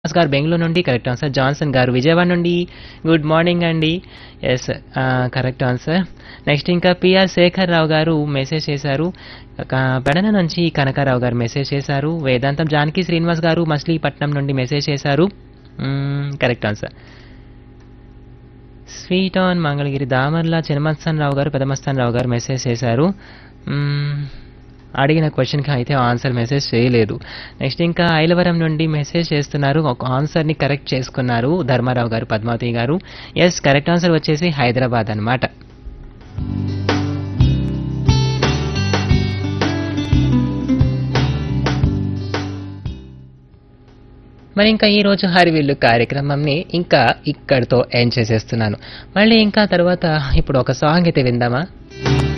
శ్రీనివాస్ గారు బెంగళూరు నుండి correct answer Johnson గారు విజయవాడ నుండి గుడ్ మార్నింగ్ అండి ఎస్ కరెక్ట్ ఆన్సర్ నెక్స్ట్ ఇంకా పిఆర్ శేఖర్ రావు గారు మెసేజ్ చేశారు క- పెడన నుంచి కనకారావు గారు మెసేజ్ చేశారు వేదాంతం జానకి శ్రీనివాస్ గారు మచిలీపట్నం నుండి మెసేజ్ చేశారు కరెక్ట్ ఆన్సర్ స్వీట్ ఆన్ మంగళగిరి దామర్ల చినమత్సన్ రావు గారు పెదమస్తాన్ రావు గారు మెసేజ్ చేశారు మ్మ్, అడిగిన క్వశ్చన్కి అయితే ఆన్సర్ మెసేజ్ చేయలేదు నెక్స్ట్ ఇంకా ఐలవరం నుండి మెసేజ్ చేస్తున్నారు ఒక ఆన్సర్ని కరెక్ట్ చేసుకున్నారు ధర్మారావు గారు పద్మావతి గారు ఎస్ కరెక్ట్ ఆన్సర్ వచ్చేసి హైదరాబాద్ అన్నమాట మరి ఇంకా ఈ రోజు హరివిల్లు కార్యక్రమంని ఇంకా ఇక్కడితో ఎండ్ చేసేస్తున్నాను మళ్ళీ ఇంకా తర్వాత ఇప్పుడు ఒక సాంగ్ అయితే విందామా